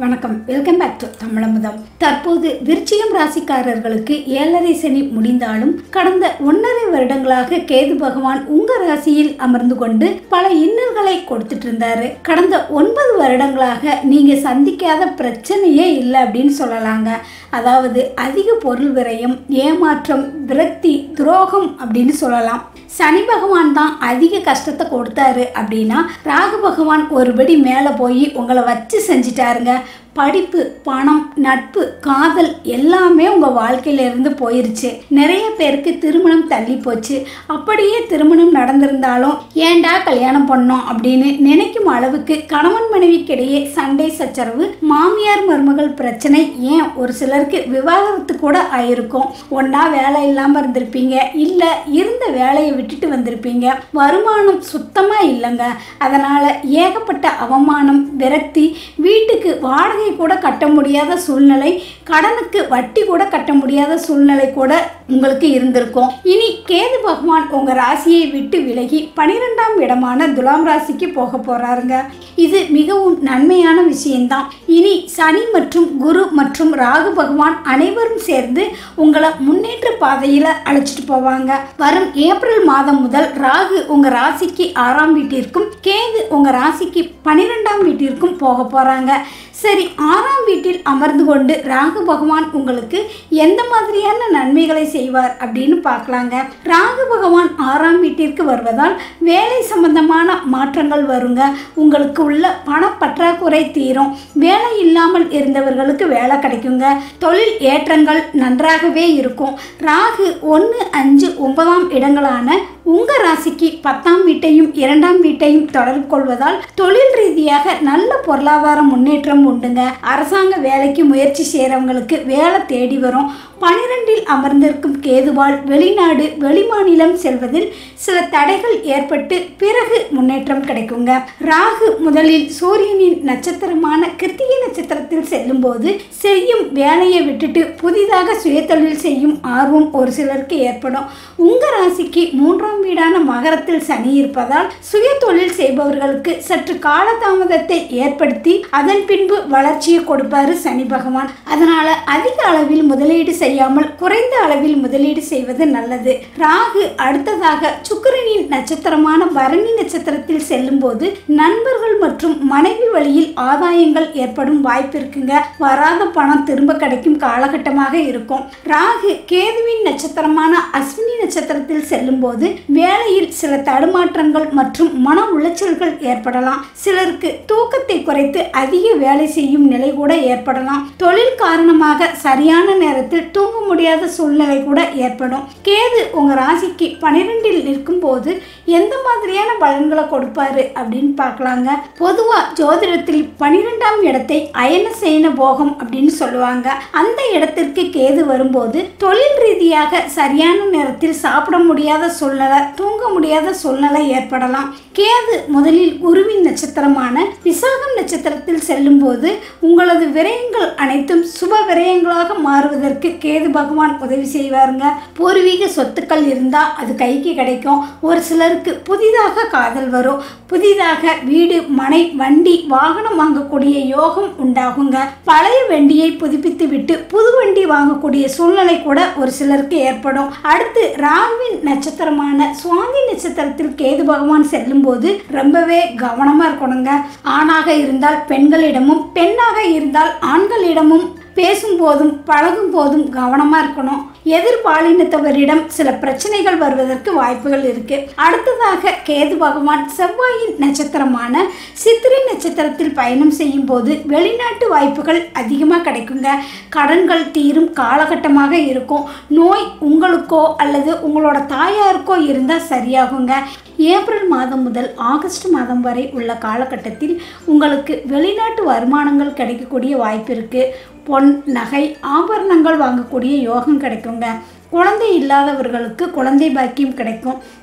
வணக்கம் welcome back to தமிழமுதம் தற்போது விருச்சிகம் ராசிக்காரர்களுக்கு ஏழரை சனி முடிந்தாலும் கடந்த ஒன்றரை வருடங்களாக கேது பகவான் உங்க ராசியில் அமர்ந்து கொண்டு பல இன்னல்களை கொடுத்துட்டு இருந்தாரு கடந்த ஒன்பது வருடங்களாக நீங்க சந்திக்காத பிரச்சனையே இல்லை அப்படின்னு சொல்லலாங்க அதாவது அதிக பொருள் விரயம் ஏமாற்றம் விரக்தி துரோகம் அப்படின்னு சொல்லலாம் சனி பகவான் தான் அதிக கஷ்டத்தை கொடுத்தாரு அப்படின்னா ராகு பகவான் ஒருபடி மேலே போய் உங்களை வச்சு செஞ்சிட்டாருங்க படிப்பு பணம் நட்பு காதல் எல்லாமே உங்கள் வாழ்க்கையிலேருந்து போயிருச்சு நிறைய பேருக்கு திருமணம் தள்ளி போச்சு அப்படியே திருமணம் நடந்திருந்தாலும் ஏன்டா கல்யாணம் பண்ணோம் அப்படின்னு நினைக்கும் அளவுக்கு கணவன் மனைவிக்கிடையே சண்டை சச்சரவு மாமியார் மருமகள் பிரச்சனை ஏன் ஒரு சிலருக்கு விவாகரத்து கூட ஆயிருக்கும் ஒன்றா வேலை இல்லாமல் இருந்திருப்பீங்க இல்லை இருந்த வேலையை விட்டுட்டு வந்திருப்பீங்க வருமானம் சுத்தமாக இல்லைங்க அதனால் ஏகப்பட்ட அவமானம் விரக்தி வீட்டுக்கு வாடகை கூட கட்ட முடியாத சூழ்நிலை கடனுக்கு வட்டி கூட கட்ட முடியாத சூழ்நிலை கூட உங்களுக்கு இருந்திருக்கும் இனி கேது பகவான் உங்கள் ராசியை விட்டு விலகி பனிரெண்டாம் இடமான துலாம் ராசிக்கு போக போறாருங்க இது மிகவும் நன்மையான விஷயம்தான் இனி சனி மற்றும் குரு மற்றும் ராகு பகவான் அனைவரும் சேர்ந்து உங்களை முன்னேற்ற பாதையில் அழைச்சிட்டு போவாங்க வரும் ஏப்ரல் மாதம் முதல் ராகு உங்கள் ராசிக்கு ஆறாம் வீட்டிற்கும் கேது உங்கள் ராசிக்கு பனிரெண்டாம் வீட்டிற்கும் போக போகிறாங்க சரி ஆறாம் வீட்டில் அமர்ந்து கொண்டு ராகு பகவான் உங்களுக்கு எந்த மாதிரியான நன்மைகளை செய்வார் அப்படின்னு பார்க்கலாங்க ராகு பகவான் ஆறாம் வீட்டிற்கு வருவதால் வேலை சம்பந்தமான மாற்றங்கள் வருங்க உங்களுக்கு உள்ள பணப்பற்றாக்குறை தீரும் வேலை இல்லாமல் இருந்தவர்களுக்கு வேலை கிடைக்குங்க தொழில் ஏற்றங்கள் நன்றாகவே இருக்கும் ராகு ஒன்று அஞ்சு ஒன்பதாம் இடங்களான உங்க ராசிக்கு பத்தாம் வீட்டையும் இரண்டாம் வீட்டையும் தொடர்பு கொள்வதால் தொழில் ரீதியாக நல்ல பொருளாதார முன்னேற்றம் உண்டுங்க அரசாங்க வேலைக்கு முயற்சி செய்கிறவங்களுக்கு வேலை தேடி வரும் பனிரெண்டில் அமர்ந்திருக்கும் கேதுவால் வெளிநாடு வெளிமாநிலம் செல்வதில் சில தடைகள் ஏற்பட்டு பிறகு முன்னேற்றம் கிடைக்குங்க ராகு முதலில் சூரியனின் நட்சத்திரமான கிருத்திகை நட்சத்திரத்தில் செல்லும்போது செய்யும் வேலையை விட்டுட்டு புதிதாக சுயதொழில் செய்யும் ஆர்வம் ஒரு சிலருக்கு ஏற்படும் உங்க ராசிக்கு மூன்றாம் வீடான மகரத்தில் சனி இருப்பதால் சுயதொழில் செய்பவர்களுக்கு சற்று காலதாமதத்தை ஏற்படுத்தி அதன் பின்பு வளர்ச்சியை கொடுப்பாரு சனி பகவான் அதனால அதிக அளவில் முதலீடு செய்யாமல் குறைந்த அளவில் முதலீடு செய்வது நல்லது ராகு அடுத்ததாக சுக்கிரனின் நட்சத்திரமான பரணி நட்சத்திரத்தில் செல்லும்போது நண்பர்கள் மற்றும் மனைவி வழியில் ஆதாயங்கள் ஏற்படும் வாய்ப்பு இருக்குங்க வராத பணம் திரும்ப கிடைக்கும் காலகட்டமாக இருக்கும் ராகு கேதுவின் நட்சத்திரமான அஸ்வினி நட்சத்திரத்தில் செல்லும்போது வேலையில் சில தடுமாற்றங்கள் மற்றும் மன உளைச்சல்கள் ஏற்படலாம் சிலருக்கு தூக்கத்தை குறைத்து அதிக வேலை செய்யும் நிலை கூட ஏற்படலாம் தொழில் காரணமாக சரியான நேரத்தில் தூங்க முடியாத சூழ்நிலை கூட ஏற்படும் கேது உங்க ராசிக்கு பனிரெண்டில் நிற்கும் போது எந்த மாதிரியான பலன்களை கொடுப்பாரு அப்படின்னு பார்க்கலாங்க பொதுவா ஜோதிடத்தில் பனிரெண்டாம் இடத்தை அயன சேன போகம் அப்படின்னு சொல்லுவாங்க அந்த இடத்திற்கு கேது வரும்போது தொழில் ரீதியாக சரியான நேரத்தில் சாப்பிட முடியாத சூழ்நிலை தூங்க முடியாத சூழ்நிலை ஏற்படலாம் கேது முதலில் குருவின் நட்சத்திரமான விசாகம் நட்சத்திரத்தில் செல்லும்போது உங்களது விரயங்கள் அனைத்தும் சுப விரயங்களாக மாறுவதற்கு கேது பகவான் உதவி செய்வாருங்க பூர்வீக சொத்துக்கள் இருந்தால் அது கைக்கு கிடைக்கும் ஒரு சிலருக்கு புதிதாக காதல் வரும் புதிதாக வீடு மனை வண்டி வாகனம் வாங்கக்கூடிய யோகம் உண்டாகுங்க பழைய வண்டியை புதுப்பித்து விட்டு புது வண்டி வாங்கக்கூடிய சூழ்நிலை கூட ஒரு சிலருக்கு ஏற்படும் அடுத்து ராகுவின் நட்சத்திரமான சுவாமி நட்சத்திரத்தில் கேது பகவான் செல்லும்போது ரொம்பவே கவனமாக இருக்கணுங்க ஆணாக இருந்தால் பெண்களிடமும் பெண்ணாக இருந்தால் ஆண்களிடமும் பேசும்போதும் பழகும் போதும் கவனமாக இருக்கணும் எதிர்பாலினத்தவரிடம் சில பிரச்சனைகள் வருவதற்கு வாய்ப்புகள் இருக்கு அடுத்ததாக கேது பகவான் செவ்வாயின் நட்சத்திரமான சித்திரை நட்சத்திரத்தில் பயணம் செய்யும் போது வெளிநாட்டு வாய்ப்புகள் அதிகமாக கிடைக்குங்க கடன்கள் தீரும் காலகட்டமாக இருக்கும் நோய் உங்களுக்கோ அல்லது உங்களோட தாயாருக்கோ இருந்தால் சரியாகுங்க ஏப்ரல் மாதம் முதல் ஆகஸ்ட் மாதம் வரை உள்ள காலகட்டத்தில் உங்களுக்கு வெளிநாட்டு வருமானங்கள் கிடைக்கக்கூடிய வாய்ப்பு இருக்குது பொன் நகை ஆபரணங்கள் வாங்கக்கூடிய யோகம் கிடைக்குங்க குழந்தை இல்லாதவர்களுக்கு குழந்தை பாக்கியம் கிடைக்கும்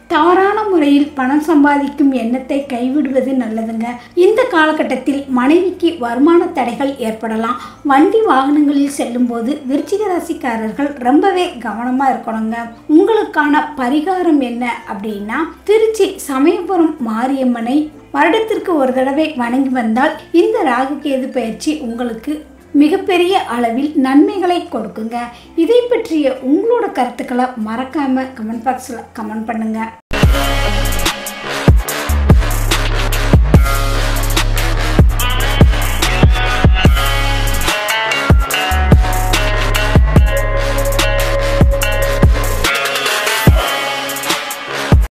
தவறான முறையில் பணம் சம்பாதிக்கும் எண்ணத்தை கைவிடுவது நல்லதுங்க இந்த காலகட்டத்தில் மனைவிக்கு வருமான தடைகள் ஏற்படலாம் வண்டி வாகனங்களில் செல்லும்போது விருச்சிக ராசிக்காரர்கள் ரொம்பவே கவனமாக இருக்கணுங்க உங்களுக்கான பரிகாரம் என்ன அப்படின்னா திருச்சி சமயபுரம் மாரியம்மனை வருடத்திற்கு ஒரு தடவை வணங்கி வந்தால் இந்த ராகுகேது பயிற்சி உங்களுக்கு மிகப்பெரிய அளவில் நன்மைகளை கொடுக்குங்க இதை பற்றிய உங்களோட கருத்துக்களை மறக்காம கமெண்ட் பாக்ஸில் கமெண்ட் பண்ணுங்க